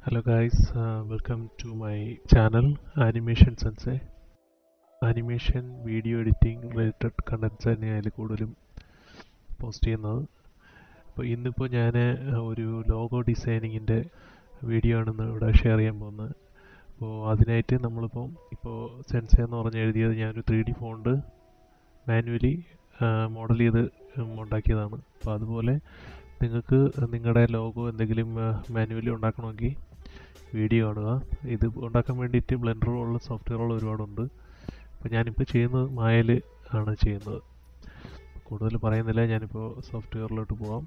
Hello guys, uh, welcome to my channel Animation Sensei. Animation video editing related contents തന്നെയാണ് അതിൽ കൂടുതലും post ചെയ്യുന്നത് അപ്പോൾ ഇന്നിപ്പോൾ ഞാൻ ഒരു ലോഗോ ഡിസൈനിങ്ങിൻ്റെ വീഡിയോ ആണ് ഇന്ന് ഇവിടെ ഷെയർ ചെയ്യാൻ പോകുന്നത് അപ്പോൾ അതിനായിട്ട് നമ്മളിപ്പോൾ ഇപ്പോൾ സെൻസെ എന്ന് പറഞ്ഞ് എഴുതിയത് ഞാനൊരു three D font manually model ചെയ്ത് ഉണ്ടാക്കിയതാണ് അപ്പോൾ അതുപോലെ നിങ്ങൾക്ക് നിങ്ങളുടെ ലോഗോ എന്തെങ്കിലും മാനുവലി ഉണ്ടാക്കണമെങ്കിൽ വീഡിയോ കാണുക ഇത് ഉണ്ടാക്കാൻ വേണ്ടിയിട്ട് ബ്ലെൻഡർ പോലുള്ള സോഫ്റ്റ്വെയറുകൾ ഒരുപാടുണ്ട് അപ്പോൾ ഞാനിപ്പോൾ ചെയ്യുന്നത് മായൽ ആണ് ചെയ്യുന്നത് കൂടുതൽ പറയുന്നില്ല ഞാനിപ്പോൾ സോഫ്റ്റ്വെയറിലോട്ട് പോവാം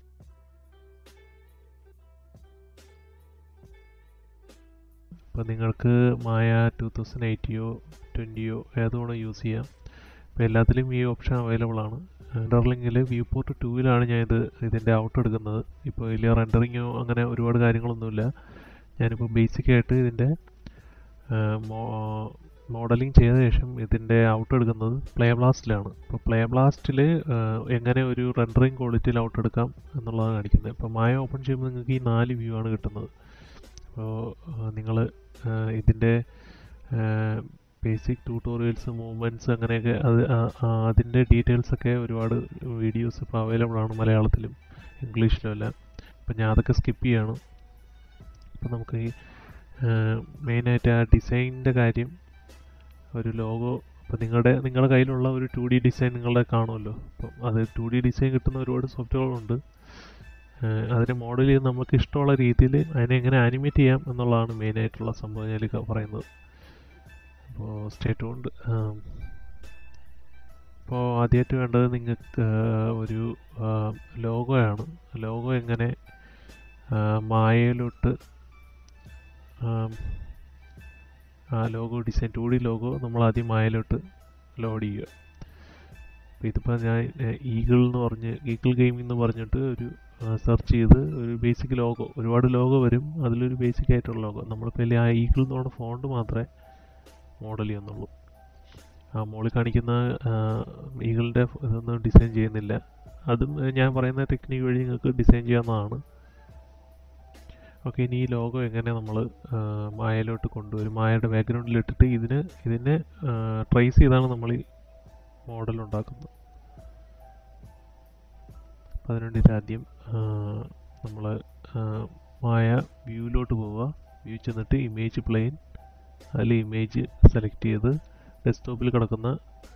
അപ്പോൾ നിങ്ങൾക്ക് മായ ടു തൗസൻഡ് എയ്റ്റിയോ ട്വൻറ്റിയോ ഏതുവേണം യൂസ് ചെയ്യാം അപ്പോൾ എല്ലാത്തിലും ഈ ഓപ്ഷൻ അവൈലബിൾ ആണ് റെൻഡറിങ്ങിൽ വ്യൂ പോർട്ട് ടൂവിലാണ് ഞാൻ ഇത് ഇതിൻ്റെ ഔട്ട് എടുക്കുന്നത് ഇപ്പോൾ ഇതിൽ റെൻഡറിങ്ങോ അങ്ങനെ ഒരുപാട് കാര്യങ്ങളൊന്നുമില്ല ഞാനിപ്പോൾ ബേസിക് ആയിട്ട് ഇതിൻ്റെ മോഡലിംഗ് ചെയ്ത ശേഷം ഇതിൻ്റെ ഔട്ട് എടുക്കുന്നത് പ്ലേ ബ്ലാസ്റ്റിലാണ് ഇപ്പോൾ പ്ലേ ബ്ലാസ്റ്റിൽ എങ്ങനെ ഒരു റെൻഡറിങ് ക്വാളിറ്റിയിൽ ഔട്ട് എടുക്കാം എന്നുള്ളതാണ് കാണിക്കുന്നത് ഇപ്പോൾ മായ ഓപ്പൺ ചെയ്യുമ്പോൾ നിങ്ങൾക്ക് ഈ നാല് വ്യൂ ആണ് കിട്ടുന്നത് അപ്പോൾ നിങ്ങൾ ഇതിൻ്റെ ബേസിക് ട്യൂട്ടോറിയൽസ് മൂവ്മെൻറ്റ്സ് അങ്ങനെയൊക്കെ അത് അതിൻ്റെ ഡീറ്റെയിൽസൊക്കെ ഒരുപാട് വീഡിയോസ് ഇപ്പോൾ അവൈലബിൾ ആണ് മലയാളത്തിലും ഇംഗ്ലീഷിലും എല്ലാം അപ്പോൾ ഞാൻ അതൊക്കെ സ്കിപ്പ് ചെയ്യാണ് അപ്പോൾ നമുക്ക് ഈ മെയിനായിട്ട് ആ ഡിസൈനിൻ്റെ കാര്യം ഒരു ലോഗോ അപ്പോൾ നിങ്ങളുടെ നിങ്ങളുടെ കയ്യിലുള്ള ഒരു ടു ഡി ഡിസൈൻ നിങ്ങളുടെ കാണുമല്ലോ അപ്പം അത് ടു ഡി ഡിസൈൻ കിട്ടുന്ന ഒരുപാട് സോഫ്റ്റ്വെയറുകളുണ്ട് അതിനെ മോഡൽ ചെയ്ത് നമുക്ക് ഇഷ്ടമുള്ള രീതിയിൽ അതിനെ എങ്ങനെ ആനിമേറ്റ് ചെയ്യാം എന്നുള്ളതാണ് മെയിനായിട്ടുള്ള സംഭവം ഞാൻ പറയുന്നത് അപ്പോൾ സ്റ്റേറ്റ് കൊണ്ട് അപ്പോൾ ആദ്യമായിട്ട് വേണ്ടത് നിങ്ങൾക്ക് ഒരു ലോഗോയാണ് ലോഗോ എങ്ങനെ മായയിലോട്ട് ആ logo design two D logo നമ്മൾ ആദ്യം മായയിലോട്ട് ലോഡ് ചെയ്യുക അപ്പോൾ ഇതിപ്പോൾ ഞാൻ ഈഗിൾ എന്ന് പറഞ്ഞ് ഈഗിൾ ഗെയിമിംഗ് എന്ന് പറഞ്ഞിട്ട് ഒരു സെർച്ച് ചെയ്ത് ഒരു ബേസിക് ലോഗോ ഒരുപാട് ലോഗോ വരും അതിലൊരു ബേസിക് ആയിട്ടുള്ള ലോഗോ നമ്മളിപ്പോൾ ആ ഈഗിൾ എന്ന് പറഞ്ഞ ഫോണ്ട് മാത്രമേ മോഡൽ ചെയ്യുന്നുള്ളൂ ആ മോളിൽ കാണിക്കുന്ന ഈഗിളിൻ്റെ ഇതൊന്നും ഡിസൈൻ ചെയ്യുന്നില്ല അതും ഞാൻ പറയുന്ന ടെക്നിക്ക് വഴി നിങ്ങൾക്ക് ഡിസൈൻ ചെയ്യാവുന്നതാണ് ഓക്കെ ഇനി ഈ ലോഗോ എങ്ങനെ നമ്മൾ മായയിലോട്ട് കൊണ്ടുവരും മായയുടെ ബാക്ക്ഗ്രൗണ്ടിൽ ഇട്ടിട്ട് ഇതിന് ഇതിനെ ട്രേസ് ചെയ്താണ് നമ്മൾ ഈ മോഡൽ ഉണ്ടാക്കുന്നത് അപ്പം അതിനുവേണ്ടിയിട്ട് ആദ്യം നമ്മൾ മായ വ്യൂവിലോട്ട് പോവുക വ്യൂ ചെന്നിട്ട് ഇമേജ് പ്ലെയിൻ അതിൽ ഇമേജ് സെലക്ട് ചെയ്ത് ഡെസ്ക്ടോപ്പിൽ കിടക്കുന്ന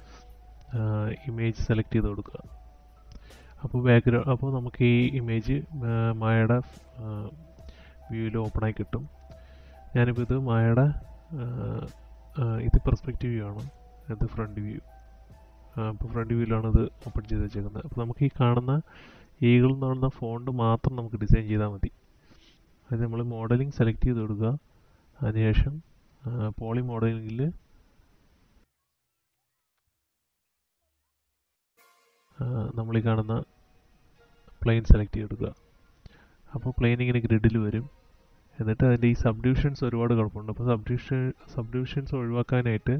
ഇമേജ് സെലക്ട് ചെയ്ത് കൊടുക്കുക അപ്പോൾ ബാക്ക്ഗ്രൗണ്ട് അപ്പോൾ നമുക്ക് ഈ ഇമേജ് മായയുടെ വ്യൂവിൽ ഓപ്പണായി കിട്ടും ഞാനിപ്പോൾ ഇത് മായയുടെ ഇത് പെർസ്പെക്റ്റീവ് വ്യൂ ആണ് ഇത് ഫ്രണ്ട് വ്യൂ അപ്പോൾ ഫ്രണ്ട് വ്യൂവിലാണ് ഇത് ഓപ്പൺ ചെയ്ത് വെച്ചേക്കുന്നത് അപ്പോൾ നമുക്ക് ഈ കാണുന്ന ഈഗിൾ എന്ന് പറയുന്ന ഫോണ്ട് മാത്രം നമുക്ക് ഡിസൈൻ ചെയ്താൽ മതി അത് നമ്മൾ മോഡലിംഗ് സെലക്ട് ചെയ്ത് കൊടുക്കുക അതിനുശേഷം പോളി മോഡലിംഗിൽ നമ്മൾ ഈ കാണുന്ന പ്ലെയിൻ സെലക്ട് ചെയ്തെടുക്കുക അപ്പോൾ പ്ലെയിൻ ഇങ്ങനെ ഗ്രിഡിൽ വരും എന്നിട്ട് അതിൻ്റെ ഈ സബ്ഡിവിഷൻസ് ഒരുപാട് കുഴപ്പമുണ്ട് അപ്പോൾ സബ്ഡിവിഷൻ സബ്ഡിവിഷൻസ് ഒഴിവാക്കാനായിട്ട്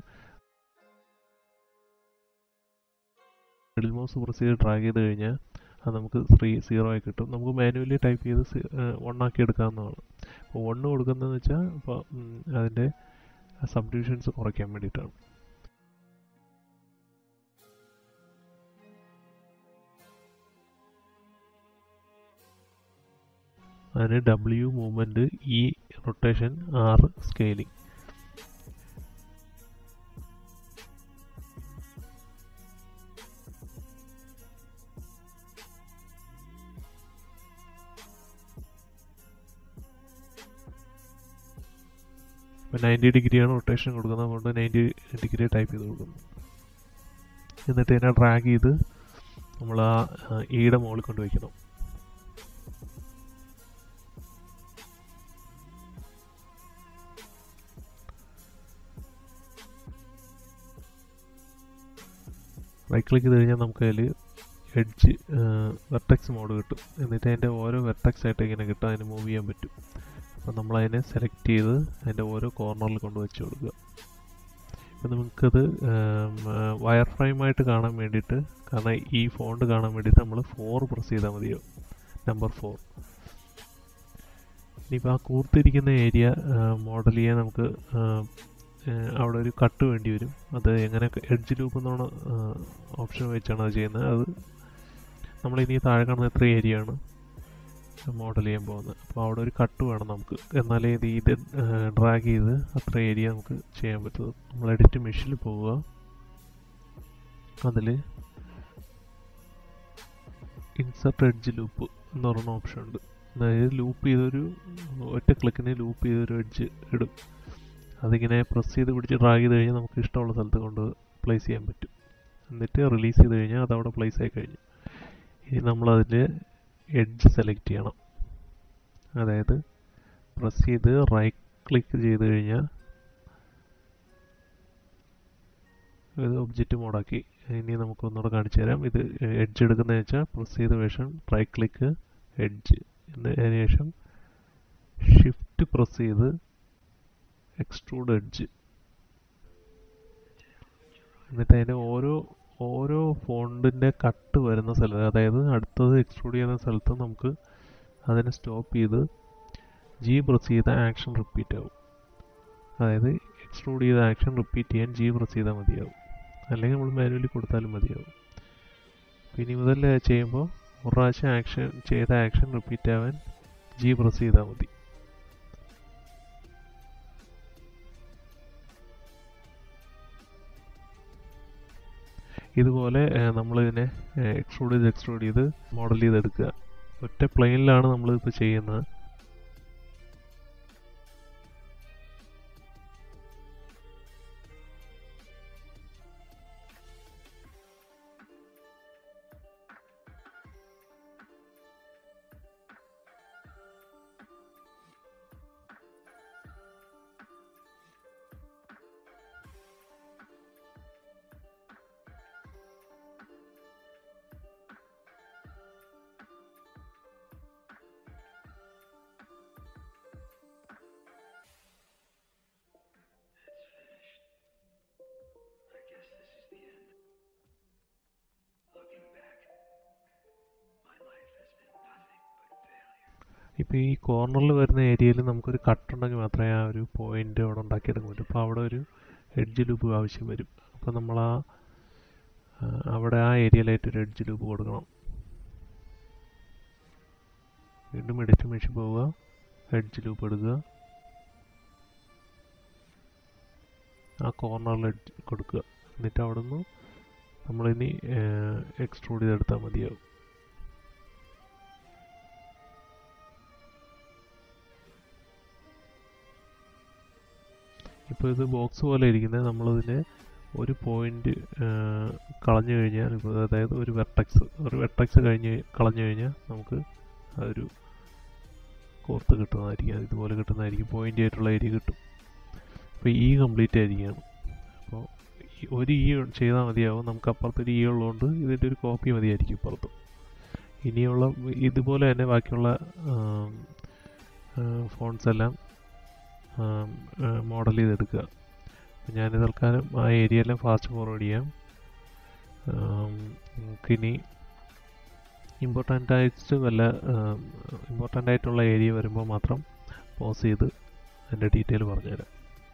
മിഡിൽ മൗസ് പ്രസ് ചെയ്ത് ഡ്രാഗ് ചെയ്ത് കഴിഞ്ഞാൽ അത് നമുക്ക് ത്രീ സീറോ ആയി കിട്ടും നമുക്ക് മാനുവലി ടൈപ്പ് ചെയ്ത് വൺ ആക്കി എടുക്കാവുന്നതാണ് അപ്പോൾ വണ്ണ് കൊടുക്കുന്നതെന്ന് വെച്ചാൽ ഇപ്പോൾ അതിൻ്റെ സബ്ഡിവിഷൻസ് കുറയ്ക്കാൻ വേണ്ടിയിട്ടാണ് അതിന് W movement E rotation R scaling ഇപ്പോൾ നയൻറ്റി ഡിഗ്രിയാണ് റൊട്ടേഷൻ കൊടുക്കുന്നത് അതുകൊണ്ട് നയൻറ്റി ഡിഗ്രി ടൈപ്പ് ചെയ്ത് കൊടുക്കുന്നു എന്നിട്ട് ഇതിനെ ഡ്രാഗ് ചെയ്ത് നമ്മൾ ആ ഈയുടെ മുകളിൽ കൊണ്ട് വയ്ക്കണം റൈറ്റ് ക്ലിക്ക് ചെയ്ത് കഴിഞ്ഞാൽ നമുക്ക് അതിൽ എഡ്ജ് വെർട്ടക്സ് മോഡ് കിട്ടും എന്നിട്ട് അതിൻ്റെ ഓരോ വെർട്ടക്സ് ആയിട്ട് ഇങ്ങനെ കിട്ടും അതിന് മൂവ് ചെയ്യാൻ പറ്റും അപ്പോൾ നമ്മൾ അതിനെ സെലക്ട് ചെയ്ത് അതിൻ്റെ ഓരോ കോർണറിൽ കൊണ്ട് വെച്ച് കൊടുക്കുക അപ്പോൾ നമുക്കത് വയർ ഫ്രെയിമായിട്ട് കാണാൻ വേണ്ടിയിട്ട് കാരണം ഈ ഫോണ്ട് കാണാൻ വേണ്ടിയിട്ട് നമ്മൾ ഫോർ പ്രസ് ചെയ്താൽ മതിയോ നമ്പർ ഫോർ ഇനിയിപ്പോൾ ആ കൂർത്തിരിക്കുന്ന ഏരിയ മോഡൽ ചെയ്യാൻ നമുക്ക് ആ, ആ, അവിടെ ഒരു കട്ട് വേണ്ടി വരും അത് എങ്ങനെ എഡ്ജ് ലൂപ്പ് എന്നാണ് ഓപ്ഷൻ വെച്ചാണ് അത് ചെയ്യുന്നത് അത് നമ്മളിനി താഴെ കാണുന്ന എത്ര ഏരിയ ആണ് മോഡൽ ചെയ്യാൻ പോകുന്നത് അപ്പോൾ അവിടെ ഒരു കട്ട് വേണം നമുക്ക് എന്നാലേ ഇത് ഇത് ഡ്രാഗ് ചെയ്ത് അത്ര ഏരിയ നമുക്ക് ചെയ്യാൻ പറ്റുള്ളൂ നമ്മൾ എഡിറ്റ് മെഷീനിൽ പോവുക അതിൽ ഇൻസർട്ട് എഡ്ജ് ലൂപ്പ് എന്ന് പറയുന്ന ഓപ്ഷൻ ഉണ്ട് അതായത് ലൂപ്പ് ചെയ്തൊരു ഒറ്റ ക്ലിക്കിന് ലൂപ്പ് ചെയ്തൊരു എഡ്ജ് ഇടും അതിങ്ങനെ പ്രസ് ചെയ്ത് പിടിച്ച് ഡ്രാഗ് ചെയ്ത് കഴിഞ്ഞാൽ നമുക്ക് ഇഷ്ടമുള്ള സ്ഥലത്ത് കൊണ്ട് പ്ലേസ് ചെയ്യാൻ പറ്റും എന്നിട്ട് റിലീസ് ചെയ്ത് കഴിഞ്ഞാൽ അതവിടെ പ്ലേസ് ആയി കഴിഞ്ഞു ഇനി നമ്മളതിൽ എഡ്ജ് സെലക്ട് ചെയ്യണം അതായത് പ്രസ് ചെയ്ത് റൈറ്റ് ക്ലിക്ക് ചെയ്ത് കഴിഞ്ഞാൽ ഇത് ഒബ്ജക്റ്റ് മോഡാക്കി ഇനി നമുക്ക് ഒന്നുകൂടെ കാണിച്ചു തരാം ഇത് എഡ്ജ് എടുക്കുന്നതെന്ന് വെച്ചാൽ പ്രസ് ചെയ്ത ശേഷം റൈറ്റ് ക്ലിക്ക് എഡ്ജ് അതിന് ശേഷം ഷിഫ്റ്റ് പ്രസ് ചെയ്ത് എക്സ്ട്രൂഡ് എഡ്ജ് എന്നിട്ട് അതിൻ്റെ ഓരോ ഓരോ ഫോണ്ടിൻ്റെ കട്ട് വരുന്ന സ്ഥലത്ത് അതായത് അടുത്തത് എക്സ്ട്രൂഡ് ചെയ്യുന്ന സ്ഥലത്ത് നമുക്ക് അതിനെ സ്റ്റോപ്പ് ചെയ്ത് ജി പ്രസ് ചെയ്ത ആക്ഷൻ റിപ്പീറ്റ് ആവും അതായത് എക്സ്ട്രൂഡ് ചെയ്ത ആക്ഷൻ റിപ്പീറ്റ് ചെയ്യാൻ ജി പ്രസ് ചെയ്താൽ മതിയാവും അല്ലെങ്കിൽ നമ്മൾ മാനുവലി കൊടുത്താലും മതിയാവും ഇനി മുതൽ ചെയ്യുമ്പോൾ ഒരു പ്രാവശ്യം ആക്ഷൻ ചെയ്ത ആക്ഷൻ റിപ്പീറ്റ് ആവാൻ ജി പ്രസ് ചെയ്താൽ മതി ഇതുപോലെ നമ്മളിതിനെ എക്സ്ട്രൂഡ് ചെയ്ത് എക്സ്ട്രൂഡ് ചെയ്ത് മോഡൽ ചെയ്തെടുക്കുക ഒറ്റ പ്ലെയിനിലാണ് നമ്മളിപ്പോൾ ചെയ്യുന്നത് I guess this is the end. Looking back, my life has been nothing but failure. ഇപ്പോൾ ഈ കോർണറിൽ വരുന്ന ഏരിയയിൽ നമുക്കൊരു കട്ട് ഉണ്ടെങ്കിൽ മാത്രമേ ആ ഒരു പോയിന്റ് അവിടെ ഉണ്ടാക്കിയെടുക്കാൻ പറ്റൂ അപ്പോൾ അവിടെ ഒരു എഡ്ജ് ലൂപ്പ് ആവശ്യം വരും അപ്പോൾ നമ്മൾ ആ ആ, അവിടെ ആ ഏരിയയിലായിട്ട് ഒരു എഡ്ജ് ലൂപ്പ് കൊടുക്കണം വീണ്ടും എഡിറ്റ് മെഷീൻ പോവുക എഡ്ജ് ലൂപ്പ് എടുക്കുക ആ കോർണറിൽ എഡ്ജ് കൊടുക്കുക എന്നിട്ട് അവിടെ നിന്ന് നമ്മളിനി എക്സ്ട്രൂഡ് ചെയ്തെടുത്താൽ മതിയാവും ഇപ്പോൾ ഇത് ബോക്സ് പോലെ ഇരിക്കുന്നത് നമ്മളതിനെ ഒരു പോയിന്റ് കളഞ്ഞു കഴിഞ്ഞാൽ ഇപ്പോൾ അതായത് ഒരു വെർട്ടക്സ് ഒരു വെർട്ടക്സ് കഴിഞ്ഞ് കളഞ്ഞു കഴിഞ്ഞാൽ നമുക്ക് ആ ഒരു കോർത്ത് കിട്ടുന്നതായിരിക്കും ഇതുപോലെ കിട്ടുന്നതായിരിക്കും പോയിന്റ് ആയിട്ടുള്ള ഏരിയ കിട്ടും അപ്പോൾ ഈ കംപ്ലീറ്റ് ആയിരിക്കുകയാണ് അപ്പോൾ ഈ ഒരു ഈ ചെയ്താൽ മതിയാവും നമുക്ക് അപ്പുറത്തൊരു ഈ ഉള്ളതുകൊണ്ട് ഇതിൻ്റെ ഒരു കോപ്പി മതിയായിരിക്കും ഇപ്പുറത്ത് ഇനിയുള്ള ഇതുപോലെ തന്നെ ബാക്കിയുള്ള ഫോൺസ് എല്ലാം മോഡൽ ചെയ്തെടുക്കുക അപ്പോൾ ഞാൻ തൽക്കാലം ആ ഏരിയ എല്ലാം ഫാസ്റ്റ് ഫോർവേഡ് ചെയ്യാം നമുക്കിനി ഇമ്പോർട്ടൻ്റ് ആയിട്ട് വല്ല ഇമ്പോർട്ടൻ്റ് ആയിട്ടുള്ള ഏരിയ വരുമ്പോൾ മാത്രം പോസ് ചെയ്ത് അതിൻ്റെ ഡീറ്റെയിൽ പറഞ്ഞുതരാം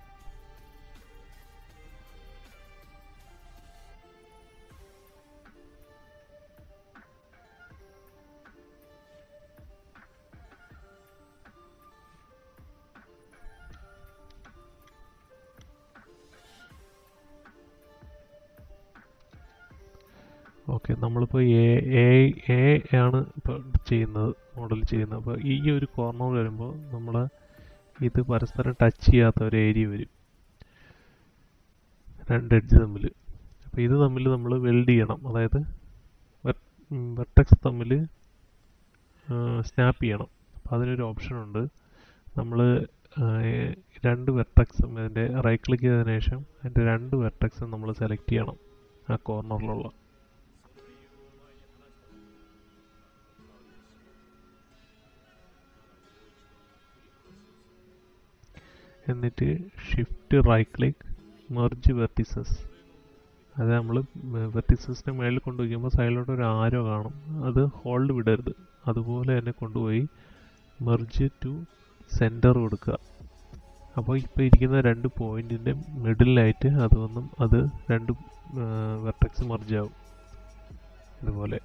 ഓക്കെ നമ്മളിപ്പോൾ എ എ എ ആണ് ഇപ്പോൾ ചെയ്യുന്നത് മോഡൽ ചെയ്യുന്നത് അപ്പോൾ ഈ ഒരു കോർണർ വരുമ്പോൾ നമ്മൾ ഇത് പരസ്പരം ടച്ച് ചെയ്യാത്ത ഒരു ഏരിയ വരും രണ്ട് എഡ്ജ് തമ്മിൽ അപ്പോൾ ഇത് തമ്മിൽ നമ്മൾ വെൽഡ് ചെയ്യണം അതായത് വെർട്ടക്സ് തമ്മിൽ സ്നാപ്പ് ചെയ്യണം അപ്പോൾ അതിനൊരു ഓപ്ഷൻ ഉണ്ട് നമ്മൾ രണ്ട് വെർട്ടക്സും അതിൻ്റെ റൈറ്റ് ക്ലിക്ക് ചെയ്തതിനു ശേഷം അതിൻ്റെ രണ്ട് വെർട്ടക്സും നമ്മൾ സെലക്ട് ചെയ്യണം ആ കോർണറിലുള്ള എന്നിട്ട് shift right click merge vertices അത് നമ്മൾ വെർട്ടിസസിൻ്റെ മേളിൽ കൊണ്ടുപോയിക്കുമ്പോൾ സൈഡിലോട്ട് ഒരു ആരോ കാണും അത് ഹോൾഡ് വിടരുത് അതുപോലെ തന്നെ കൊണ്ടുപോയി മെർജ് ടു സെൻറ്റർ കൊടുക്കുക അപ്പോൾ ഇപ്പോൾ ഇരിക്കുന്ന രണ്ട് പോയിൻറ്റിൻ്റെ മിഡിലായിട്ട് അത് വന്നും അത് രണ്ട് വെർട്ടക്സ് മർജ് ആവും ഇതുപോലെ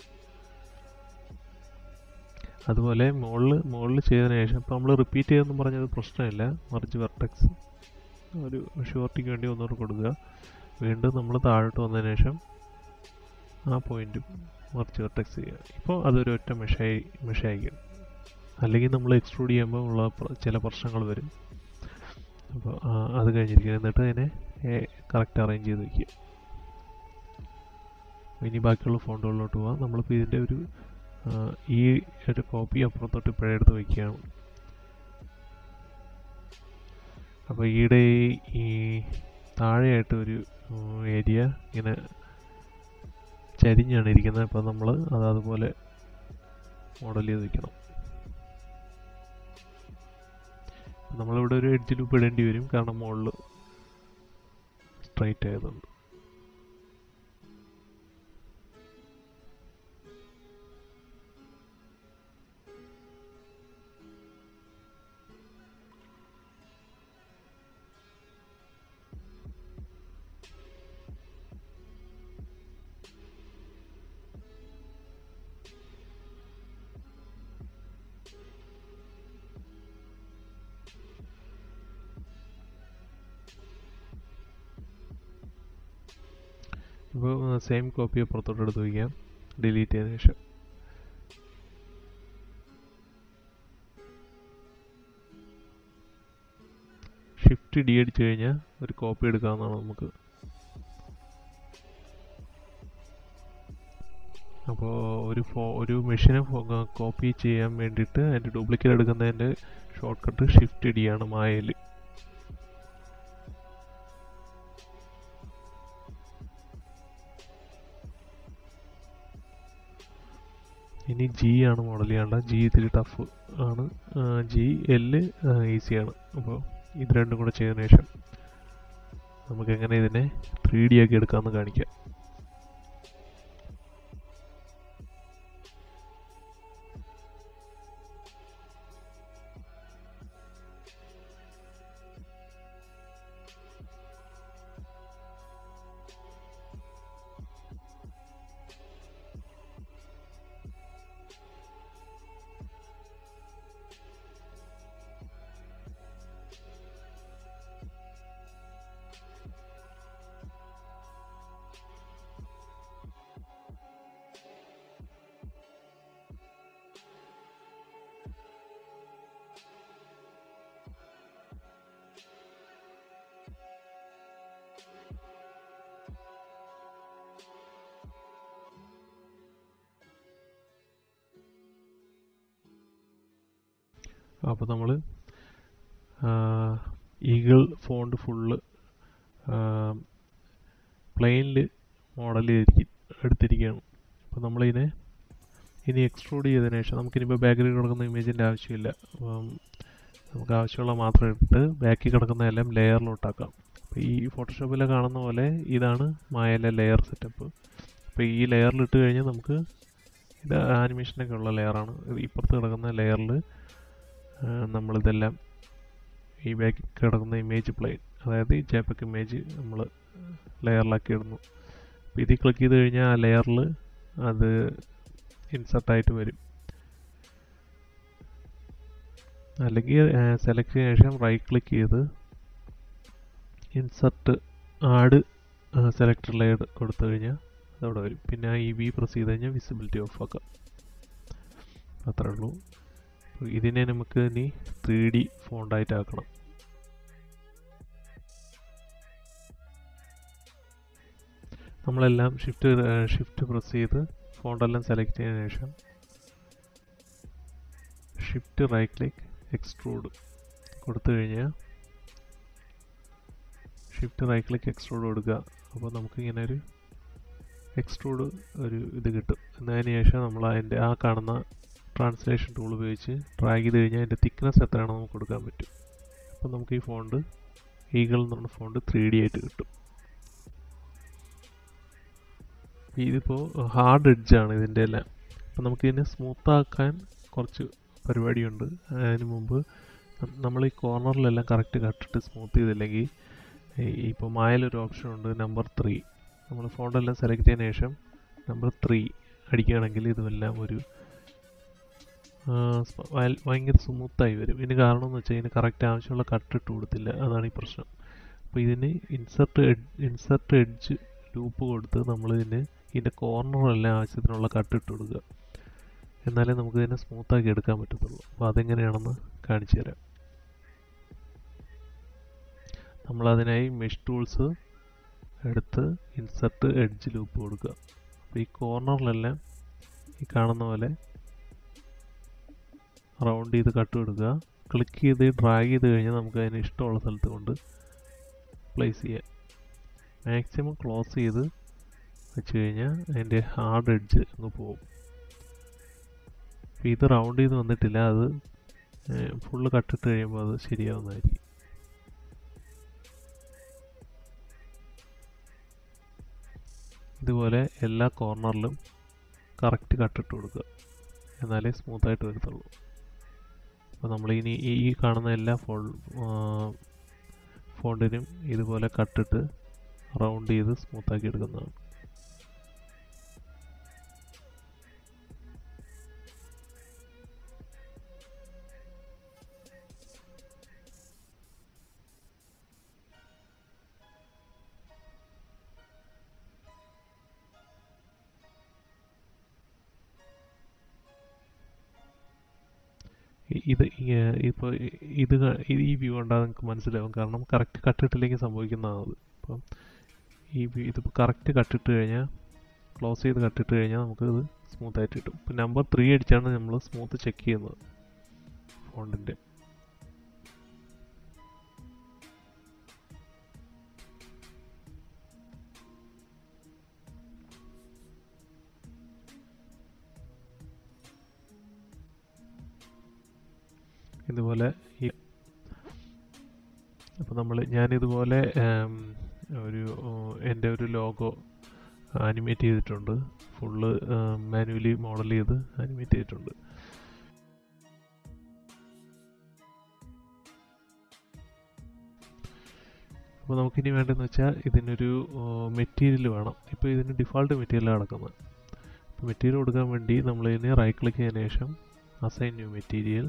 അതുപോലെ മുകളിൽ മുകളിൽ ചെയ്തതിന് ശേഷം ഇപ്പോൾ നമ്മൾ റിപ്പീറ്റ് ചെയ്തെന്ന് പറഞ്ഞത് പ്രശ്നമില്ല മറിച്ച് വെർട്ടക്സ് ഒരു ഷുവർട്ടിക്ക് വേണ്ടി ഒന്നുകൂടെ കൊടുക്കുക വീണ്ടും നമ്മൾ താഴോട്ട് വന്നതിന് ശേഷം ആ പോയിന്റ് മറിച്ച് വെർട്ടക്സ് ചെയ്യുക ഇപ്പോൾ അതൊരു ഒറ്റ മെഷായി മെഷായിരിക്കും അല്ലെങ്കിൽ നമ്മൾ എക്സ്ട്രൂഡ് ചെയ്യുമ്പോൾ ഉള്ള പ്ര- ചില പ്രശ്നങ്ങൾ വരും അപ്പോൾ അത് കഴിഞ്ഞിരിക്കുക എന്നിട്ട് അതിനെ കറക്റ്റ് അറേഞ്ച് ചെയ്ത് വയ്ക്കുക ഇനി ബാക്കിയുള്ള ഫോണ്ടുകളിലോട്ട് പോവാം നമ്മളിപ്പോൾ ഇതിൻ്റെ ഒരു ആ, ഈ ഒരു കോപ്പി അപ്പുറത്തോട്ട് ഇപ്പോഴേ എടുത്ത് വയ്ക്കുകയാണ് അപ്പോൾ ഈയുടെ ഈ- ഈ താഴെയായിട്ട് ഒരു ഏരിയ ഇങ്ങനെ ചരിഞ്ഞാണ് ഇരിക്കുന്നത് അപ്പോൾ നമ്മൾ അത് അതുപോലെ മോഡൽ ചെയ്ത് വെക്കണം നമ്മളിവിടെ ഒരു എഡ്ജ് ലൂപ്പ് ഇടേണ്ടി വരും കാരണം മുകളിൽ സ്ട്രൈറ്റ് ആയതുകൊണ്ട് ഇപ്പോൾ സെയിം കോപ്പി പുറത്തോട്ട് എടുത്ത് വയ്ക്കാം ഡിലീറ്റ് ചെയ്തതിന് ശേഷം ഷിഫ്റ്റ് ഡി അടിച്ചു കഴിഞ്ഞാൽ ഒരു കോപ്പി എടുക്കാവുന്നതാണ് നമുക്ക് അപ്പോൾ ഒരു ഫോ ഒരു മെഷീനെ കോപ്പി ചെയ്യാൻ വേണ്ടിയിട്ട് അതിൻ്റെ ഡ്യൂപ്ലിക്കേറ്റ് എടുക്കുന്നതിൻ്റെ ഷോർട്ട് കട്ട് ഷിഫ്റ്റ് ഡി ആണ് മായയിൽ ഇനി ജി ആണ് മോഡൽ ചെയ്യേണ്ട ജി ഇത്തിരി ടഫ് ആണ് ജി എല് ഈസിയാണ് അപ്പോൾ ഇത് രണ്ടും കൂടെ ചെയ്തതിന് ശേഷം നമുക്ക് എങ്ങനെ ഇതിനെ ത്രീ ഡി ആക്കി എടുക്കാമെന്ന് കാണിക്കാം അപ്പോൾ നമ്മൾ ഈഗിൾ ഫോണ്ട് ഫുള്ള് പ്ലെയിനിൽ മോഡൽ ചെയ്തിരിക്കും എടുത്തിരിക്കുകയാണ് അപ്പോൾ നമ്മളിതിനെ ഇനി എക്സ്ട്രൂഡ് ചെയ്തതിന് ശേഷം നമുക്കിനിപ്പോൾ ബാക്കിൽ കിടക്കുന്ന ഇമേജിൻ്റെ ആവശ്യമില്ല അപ്പം നമുക്ക് ആവശ്യമുള്ള മാത്രം എടുത്ത് ബാക്കിൽ കിടക്കുന്നതെല്ലാം ലെയറിലോട്ടാക്കാം അപ്പോൾ ഈ ഫോട്ടോഷോപ്പിൽ കാണുന്ന പോലെ ഇതാണ് മായയിലെ ലെയർ സെറ്റപ്പ് അപ്പോൾ ഈ ലെയറിൽ ഇട്ട് കഴിഞ്ഞാൽ നമുക്ക് ഇത് ആനിമേഷനൊക്കെ ഉള്ള ലെയറാണ് ഇപ്പുറത്ത് കിടക്കുന്ന ലെയറിൽ നമ്മളിതെല്ലാം ഈ ബാക്കിൽ കിടക്കുന്ന ഇമേജ് പ്ലെയിൻ അതായത് ഈ ജാപ്പക്ക് ഇമേജ് നമ്മൾ ലെയറിലാക്കി ഇടുന്നു അപ്പോൾ ഇതിൽ ക്ലിക്ക് ചെയ്ത് കഴിഞ്ഞാൽ ആ ലെയറിൽ അത് ഇൻസർട്ടായിട്ട് വരും അല്ലെങ്കിൽ സെലക്ട് ചെയ്തതിനു ശേഷം റൈറ്റ് ക്ലിക്ക് ചെയ്ത് ഇൻസർട്ട് ആഡ് സെലക്ടർ ലെയർ കൊടുത്തു കഴിഞ്ഞാൽ അതവിടെ വരും പിന്നെ ഈ വി പ്രസ് ചെയ്ത് കഴിഞ്ഞാൽ വിസിബിലിറ്റി ഓഫ് ആക്കാം അത്രേ ഉള്ളൂ അപ്പോൾ ഇതിനെ നമുക്ക് ഇനി ത്രീ ഡി ഫോണ്ടായിട്ട് ആക്കണം നമ്മളെല്ലാം ഷിഫ്റ്റ് ഷിഫ്റ്റ് പ്രസ് ചെയ്ത് ഫോണ്ടെല്ലാം സെലക്ട് ചെയ്തതിനു ശേഷം ഷിഫ്റ്റ് റൈറ്റ് ക്ലിക്ക് എക്സ്ട്രൂഡ് കൊടുത്തു കഴിഞ്ഞാൽ ഷിഫ്റ്റ് റൈറ്റ് ക്ലിക്ക് എക്സ്ട്രൂഡ് കൊടുക്കുക അപ്പോൾ നമുക്ക് ഇങ്ങനെ ഒരു എക്സ്ട്രൂഡ് ഒരു ഇത് കിട്ടും എന്നതിന് ശേഷം നമ്മൾ അതിൻ്റെ ആ കാണുന്ന ട്രാൻസ്ലേഷൻ ടൂൾ ഉപയോഗിച്ച് ഡ്രാഗ് ചെയ്ത് കഴിഞ്ഞാൽ അതിൻ്റെ തിക്നെസ് എത്രയാണോ നമുക്ക് കൊടുക്കാൻ പറ്റും അപ്പോൾ നമുക്ക് ഈ ഫോണ്ട് ഈഗിൾ എന്ന് പറഞ്ഞ ഫോണ്ട് ത്രീ ഡി ആയിട്ട് കിട്ടും ഇതിപ്പോൾ ഹാർഡ് എഡ്ജാണ് ഇതിൻ്റെ എല്ലാം അപ്പോൾ നമുക്ക് ഇതിനെ സ്മൂത്ത് ആക്കാൻ കുറച്ച് പരിപാടിയുണ്ട് അതിന് മുമ്പ് നമ്മൾ ഈ കോർണറിലെല്ലാം കറക്റ്റ് കട്ടിട്ട് സ്മൂത്ത് ചെയ്തില്ലെങ്കിൽ ഇപ്പോൾ മായലൊരു ഓപ്ഷൻ ഉണ്ട് നമ്പർ ത്രീ നമ്മൾ ഫോണ്ടെല്ലാം സെലക്ട് ചെയ്തതിന് ശേഷം നമ്പർ ത്രീ അടിക്കുകയാണെങ്കിൽ ഇതുമെല്ലാം ഒരു ആ, സ്പ- വയൽ- ഭയങ്കര സ്മൂത്തായി വരും ഇതിന് കാരണം എന്ന് വെച്ചാൽ ഇതിന് കറക്റ്റ് ആവശ്യമുള്ള കട്ട് ഇട്ട് കൊടുത്തില്ല അതാണ് ഈ പ്രശ്നം അപ്പോൾ ഇതിന് ഇൻസർട്ട് ഇൻസർട്ട് എഡ്ജ് ലൂപ്പ് കൊടുത്ത് നമ്മൾ ഇതിന് ഇതിൻ്റെ കോർണറെല്ലാം ആവശ്യത്തിനുള്ള കട്ട് ഇട്ട് കൊടുക്കുക എന്നാലേ നമുക്ക് ഇതിനെ സ്മൂത്താക്കി എടുക്കാൻ പറ്റത്തുള്ളൂ അപ്പോൾ അതെങ്ങനെയാണെന്ന് കാണിച്ചു തരാം നമ്മളതിനായി മെഷ് ടൂൾസ് എടുത്ത് ഇൻസർട്ട് എഡ്ജ് ലൂപ്പ് കൊടുക്കുക അപ്പോൾ ഈ കോർണറിലെല്ലാം ഈ കാണുന്ന പോലെ റൗണ്ട് ചെയ്ത് കട്ട് കൊടുക്കുക ക്ലിക്ക് ചെയ്ത് ഡ്രാഗ് ചെയ്ത് കഴിഞ്ഞാൽ നമുക്ക് അതിന് ഇഷ്ടമുള്ള സ്ഥലത്ത് കൊണ്ട് പ്ലേസ് ചെയ്യാം മാക്സിമം ക്ലോസ് ചെയ്ത് വെച്ച് കഴിഞ്ഞാൽ അതിൻ്റെ ഹാർഡ് എഡ്ജ് അങ്ങ് പോകും അപ്പോൾ ഇത് റൗണ്ട് ചെയ്ത് വന്നിട്ടില്ല അത് ഫുള്ള് കട്ടിട്ട് കഴിയുമ്പോൾ അത് ശരിയാവുന്നതായിരിക്കും ഇതുപോലെ എല്ലാ കോർണറിലും കറക്റ്റ് കട്ടിട്ട് കൊടുക്കുക എന്നാലേ സ്മൂത്തായിട്ട് വരത്തുള്ളൂ അപ്പോൾ നമ്മൾ ഇനി ഈ ഈ കാണുന്ന എല്ലാ ഫോ ഫോണ്ടിനും ഇതുപോലെ കട്ടിട്ട് റൗണ്ട് ചെയ്ത് സ്മൂത്താക്കി എടുക്കുന്നതാണ് ഇ- ഇത് ഇപ്പോൾ ഇത് ക- ഈ വ്യൂ കണ്ടാൽ നിങ്ങൾക്ക് മനസ്സിലാവും കാരണം കറക്റ്റ് കട്ടിട്ടില്ലെങ്കിൽ സംഭവിക്കുന്നതാണ് അത് അപ്പം ഈ വ്യൂ ഇതിപ്പോൾ കറക്റ്റ് കട്ടിട്ട് കഴിഞ്ഞാൽ ക്ലോസ് ചെയ്ത് കട്ടിട്ട് കഴിഞ്ഞാൽ നമുക്ക് ഇത് സ്മൂത്ത് ആയിട്ട് കിട്ടും ഇപ്പം നമ്പർ ത്രീ അടിച്ചാണ് നമ്മൾ സ്മൂത്ത് ചെക്ക് ചെയ്യുന്നത് ഫോണ്ടിൻ്റെ ഇതുപോലെ ഈ അപ്പോൾ നമ്മൾ ഞാനിതുപോലെ ഉം, ഒരു ഉം, എൻ്റെ ഒരു ലോഗോ ആനിമേറ്റ് ചെയ്തിട്ടുണ്ട് ഫുള്ള് മാനുവലി മോഡൽ ചെയ്ത് ആനിമേറ്റ് ചെയ്തിട്ടുണ്ട് അപ്പോൾ നമുക്കിനി വേണ്ടതെന്ന് വെച്ചാൽ ഇതിനൊരു മെറ്റീരിയൽ വേണം ഇപ്പോൾ ഇതിന് ഡിഫാൾട്ട് മെറ്റീരിയലാണ് കിടക്കുന്നത് അപ്പോൾ മെറ്റീരിയൽ കൊടുക്കാൻ വേണ്ടി നമ്മൾ ഇതിനെ റൈറ്റ് ക്ലിക്ക് ചെയ്തതിന് ശേഷം അസൈൻ ന്യൂ മെറ്റീരിയൽ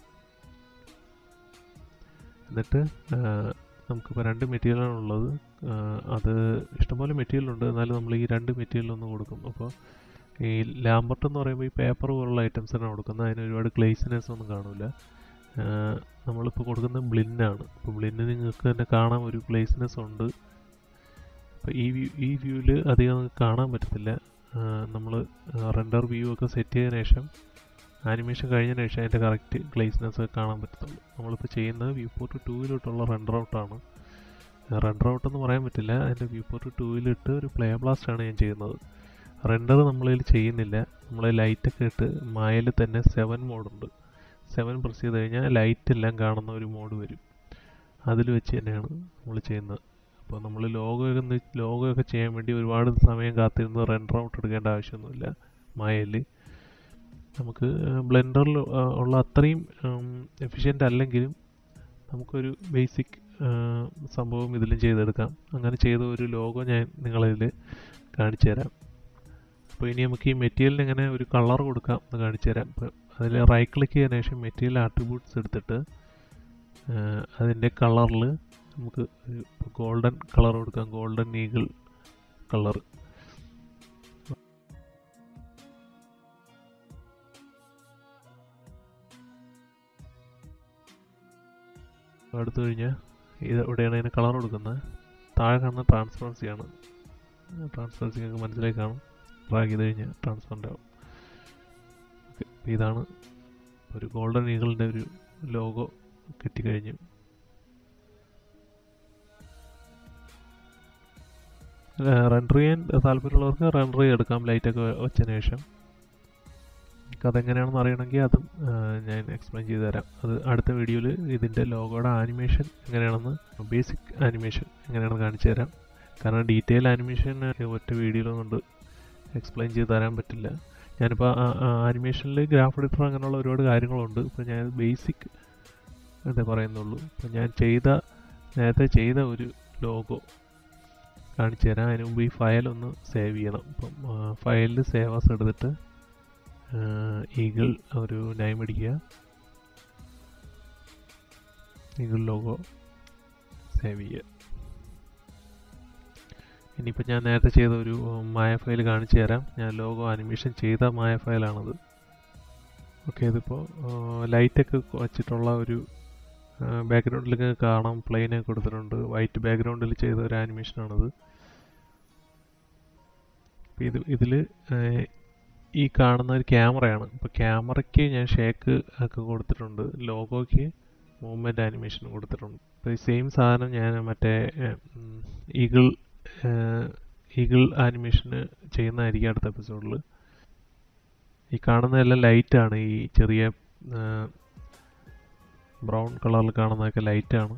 എന്നിട്ട് ആ, നമുക്കിപ്പോൾ രണ്ട് മെറ്റീരിയലാണ് ഉള്ളത് ആ, അത് ഇഷ്ടംപോലെ മെറ്റീരിയൽ ഉണ്ട് എന്നാലും നമ്മൾ ഈ രണ്ട് മെറ്റീരിയൽ ഒന്ന് കൊടുക്കും അപ്പോൾ ഈ ലാമ്പർട്ട് എന്ന് പറയുമ്പോൾ ഈ പേപ്പർ പോലുള്ള ഐറ്റംസാണ് കൊടുക്കുന്നത് അതിന് ഒരുപാട് ഗ്ലേസിനെസ് ഒന്നും കാണില്ല നമ്മളിപ്പോൾ കൊടുക്കുന്നത് ബ്ലിന്നാണ് അപ്പോൾ ബ്ലിന്ന് നിങ്ങൾക്ക് തന്നെ കാണാം ഒരു ഗ്ലേസിനെസ് ഉണ്ട് അപ്പോൾ ഈ വ്യൂ ഈ വ്യൂവിൽ അധികം നിങ്ങൾക്ക് കാണാൻ പറ്റത്തില്ല നമ്മൾ റെൻഡർ വ്യൂ ഒക്കെ സെറ്റ് ചെയ്തതിനു ശേഷം ആനിമേഷൻ കഴിഞ്ഞതിന് ശേഷം അതിൻ്റെ കറക്റ്റ് ഗ്ലേസ്നെസ് ഒക്കെ കാണാൻ പറ്റത്തുള്ളൂ നമ്മളിപ്പോൾ ചെയ്യുന്നത് വ്യൂ പോർട്ട് ടൂവിലോട്ടുള്ള റെൻഡർ ഔട്ടാണ് റെൻഡർ ഔട്ട് എന്ന് പറയാൻ പറ്റില്ല അതിൻ്റെ വ്യൂ പോർട്ട് ടൂവിലിട്ട് ഒരു പ്ലേ ബ്ലാസ്റ്റ് ആണ് ഞാൻ ചെയ്യുന്നത് റെൻഡർ നമ്മളിൽ ചെയ്യുന്നില്ല നമ്മൾ ലൈറ്റൊക്കെ ഇട്ട് മായയിൽ തന്നെ സെവൻ മോഡുണ്ട് സെവൻ പ്രസ് ചെയ്ത് കഴിഞ്ഞാൽ ലൈറ്റ് എല്ലാം കാണുന്ന ഒരു മോഡ് വരും അതിൽ വെച്ച് തന്നെയാണ് നമ്മൾ ചെയ്യുന്നത് അപ്പോൾ നമ്മൾ ലോഗോ ഒക്കെ ലോഗോ ഒക്കെ ചെയ്യാൻ വേണ്ടി ഒരുപാട് സമയം കാത്തിരുന്ന് റെൻഡർ ഔട്ട് എടുക്കേണ്ട ആവശ്യമൊന്നുമില്ല മായയിൽ നമുക്ക് ബ്ലെൻഡറിൽ ഉള്ള അത്രയും എഫിഷ്യൻ്റ് അല്ലെങ്കിലും നമുക്കൊരു ബേസിക് സംഭവം ഇതിലും ചെയ്തെടുക്കാം അങ്ങനെ ചെയ്ത ഒരു ലോഗോ ഞാൻ നിങ്ങളിതിൽ കാണിച്ചു തരാം അപ്പോൾ ഇനി നമുക്ക് ഈ മെറ്റീരിയലിന് എങ്ങനെ ഒരു കളർ കൊടുക്കാം എന്ന് കാണിച്ചു തരാം ഇപ്പോൾ അതിൽ റൈറ്റ് ക്ലിക്ക് ചെയ്തതിനു ശേഷം മെറ്റീരിയൽ ആട്രിബ്യൂട്ട്സ് എടുത്തിട്ട് അതിൻ്റെ കളറിൽ നമുക്ക് ഒരു ഗോൾഡൻ കളർ കൊടുക്കാം ഗോൾഡൻ ഈഗിൾ കളർ എടുത്തു കഴിഞ്ഞാൽ ഇത് ഇവിടെയാണ് അതിന് കളർ കൊടുക്കുന്നത് താഴെ കാണുന്ന ട്രാൻസ്പറൻസി ആണ് ട്രാൻസ്പറൻസി നിങ്ങൾക്ക് മനസ്സിലായി കാണും ഡ്രാഗ് ചെയ്ത് കഴിഞ്ഞാൽ ട്രാൻസ്പറൻ്റ് ആവും ഓക്കെ ഇതാണ് ഒരു ഗോൾഡൻ ഈഗിളിൻ്റെ ഒരു ലോഗോ കിട്ടിക്കഴിഞ്ഞു റെൻഡർ ചെയ്യാൻ താല്പര്യമുള്ളവർക്ക് റെൻഡർ ചെയ്തെടുക്കാം ലൈറ്റൊക്കെ വെച്ചതിന് ശേഷം നിങ്ങൾക്ക് അതെങ്ങനെയാണെന്ന് അറിയണമെങ്കിൽ അതും ഞാൻ എക്സ്പ്ലെയിൻ ചെയ്തു തരാം അത് അടുത്ത വീഡിയോയിൽ ഇതിൻ്റെ ലോഗോയുടെ ആനിമേഷൻ എങ്ങനെയാണെന്ന് ബേസിക് ആനിമേഷൻ എങ്ങനെയാണെന്ന് കാണിച്ചു തരാം കാരണം ഡീറ്റെയിൽ ആനിമേഷൻ ഒറ്റ വീഡിയോയിൽ കൊണ്ട് എക്സ്പ്ലെയിൻ ചെയ്ത് തരാൻ പറ്റില്ല ഞാനിപ്പോൾ ആനിമേഷനിൽ ഗ്രാഫ് എഡിറ്റർ അങ്ങനെയുള്ള ഒരുപാട് കാര്യങ്ങളുണ്ട് ഇപ്പോൾ ഞാൻ ബേസിക് എന്നേ പറയുന്നുള്ളൂ അപ്പം ഞാൻ ചെയ്ത നേരത്തെ ചെയ്ത ഒരു ലോഗോ കാണിച്ചു തരാം അതിന് മുമ്പ് ഈ ഫയൽ ഒന്ന് സേവ് ചെയ്യണം അപ്പം ഫയലിൽ സേവാസ് എടുത്തിട്ട് ഈഗിൾ ഒരു നൈം അടിക്കുക ഈഗിൾ ലോഗോ സേവ് ചെയ്യുക ഇനിയിപ്പോൾ ഞാൻ നേരത്തെ ചെയ്ത ഒരു മായ ഫയൽ കാണിച്ചു തരാം ഞാൻ ലോഗോ അനിമേഷൻ ചെയ്ത മായ ഫയലാണത് ഓക്കെ ഇതിപ്പോൾ ലൈറ്റൊക്കെ വച്ചിട്ടുള്ള ഒരു ബാക്ക്ഗ്രൗണ്ടിലൊക്കെ കാണാം പ്ലെയിനൊക്കെ കൊടുത്തിട്ടുണ്ട് വൈറ്റ് ബാക്ക്ഗ്രൗണ്ടിൽ ചെയ്ത ഒരു ആനിമേഷനാണത് ഇത് ഇതിൽ ഈ കാണുന്ന ഒരു ക്യാമറയാണ് ഇപ്പോൾ ക്യാമറയ്ക്ക് ഞാൻ ഷേക്ക് ഒക്കെ കൊടുത്തിട്ടുണ്ട് ലോഗോയ്ക്ക് മൂവ്മെൻ്റ് ആനിമേഷൻ കൊടുത്തിട്ടുണ്ട് ഇപ്പോൾ ഈ സെയിം സാധനം ഞാൻ മറ്റേ ഈഗിൾ ഈഗിൾ ആനിമേഷന് ചെയ്യുന്നതായിരിക്കും അടുത്ത എപ്പിസോഡിൽ ഈ കാണുന്നതെല്ലാം ലൈറ്റാണ് ഈ ചെറിയ ബ്രൗൺ കളറിൽ കാണുന്നതൊക്കെ ലൈറ്റാണ്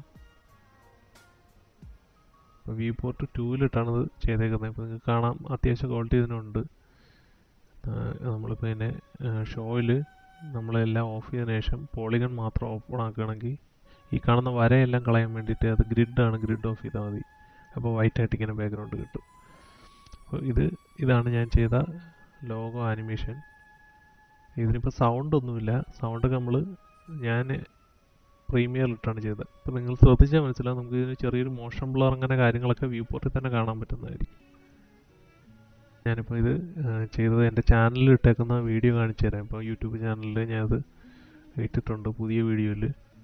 ഇപ്പോൾ വ്യൂ പോർട്ട് ടൂവിലിട്ടാണ് ഇത് ചെയ്തേക്കുന്നത് ഇപ്പോൾ നിങ്ങൾക്ക് കാണാം അത്യാവശ്യം ക്വാളിറ്റി ഇതിനുണ്ട് നമ്മളിപ്പോൾ ഇതിനെ ഷോയിൽ നമ്മളെല്ലാം ഓഫ് ചെയ്തതിനു ശേഷം പോളിഗൺ മാത്രം ഓപ്പൺ ആക്കുകയാണെങ്കിൽ ഈ കാണുന്ന വരയെല്ലാം കളയാൻ വേണ്ടിയിട്ട് അത് ഗ്രിഡാണ് ഗ്രിഡ് ഓഫ് ചെയ്താൽ മതി അപ്പോൾ വൈറ്റ് ആയിട്ട് ഇങ്ങനെ ബാക്ക്ഗ്രൗണ്ട് കിട്ടും അപ്പോൾ ഇത് ഇതാണ് ഞാൻ ചെയ്ത ലോഗോ ആനിമേഷൻ ഇതിനിപ്പോൾ സൗണ്ട് ഒന്നുമില്ല സൗണ്ടൊക്കെ നമ്മൾ ഞാൻ പ്രീമിയറിലിട്ടാണ് ചെയ്തത് അപ്പോൾ നിങ്ങൾ ശ്രദ്ധിച്ചാൽ മനസ്സിലാവും നമുക്ക് ഇതിന് ചെറിയൊരു മോഷൻ ബ്ലർ അങ്ങനെ കാര്യങ്ങളൊക്കെ വ്യൂ പോർട്ടിൽ തന്നെ കാണാൻ പറ്റുന്നതായിരിക്കും ഞാനിപ്പോൾ ഇത് ചെയ്തത് എൻ്റെ ചാനലിൽ ഇട്ടേക്കുന്ന വീഡിയോ കാണിച്ചു തരാം ഇപ്പോൾ യൂട്യൂബ് ചാനലിൽ ഞാനത് ഇട്ടിട്ടുണ്ട് പുതിയ വീഡിയോയിൽ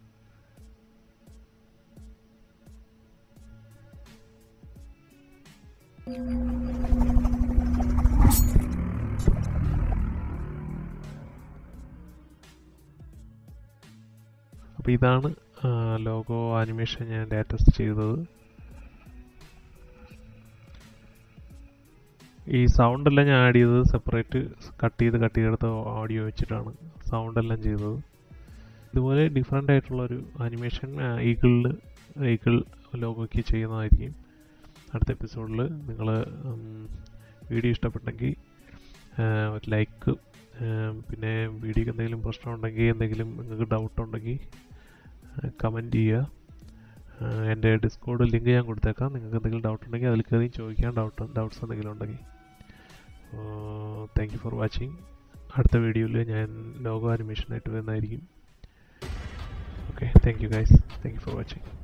അപ്പോൾ ഇതാണ് ലോഗോ ആനിമേഷൻ ഞാൻ ലേറ്റസ്റ്റ് ചെയ്തത് ഈ സൗണ്ട് എല്ലാം ഞാൻ ആഡ് ചെയ്തത് സെപ്പറേറ്റ് കട്ട് ചെയ്ത് കട്ട് ചെയ്തെടുത്ത ഓഡിയോ വെച്ചിട്ടാണ് സൗണ്ട് എല്ലാം ചെയ്തത് ഇതുപോലെ ഡിഫറെൻ്റ് ആയിട്ടുള്ളൊരു ആനിമേഷൻ ഈഗിളിൽ ഈഗിൾ ലോഗോയ്ക്ക് ചെയ്യുന്നതായിരിക്കും അടുത്ത എപ്പിസോഡിൽ നിങ്ങൾ വീഡിയോ ഇഷ്ടപ്പെട്ടെങ്കിൽ ഒരു ലൈക്ക് പിന്നെ വീഡിയോക്ക് എന്തെങ്കിലും പ്രശ്നമുണ്ടെങ്കിൽ എന്തെങ്കിലും നിങ്ങൾക്ക് ഡൗട്ട് ഉണ്ടെങ്കിൽ കമൻറ്റ് ചെയ്യുക എൻ്റെ ഡിസ്കോഡ് ലിങ്ക് ഞാൻ കൊടുത്തേക്കാം നിങ്ങൾക്ക് എന്തെങ്കിലും ഡൗട്ട് ഉണ്ടെങ്കിൽ അതിൽ കയറി ചോദിക്കാൻ ഡൗട്ട് ഡൗട്ട്സ് എന്തെങ്കിലും ഉണ്ടെങ്കിൽ താങ്ക് യു ഫോർ വാച്ചിങ് അടുത്ത വീഡിയോയിൽ ഞാൻ ലോഗോ ആനിമേഷനായിട്ട് വരുന്നതായിരിക്കും okay thank you guys thank you for watching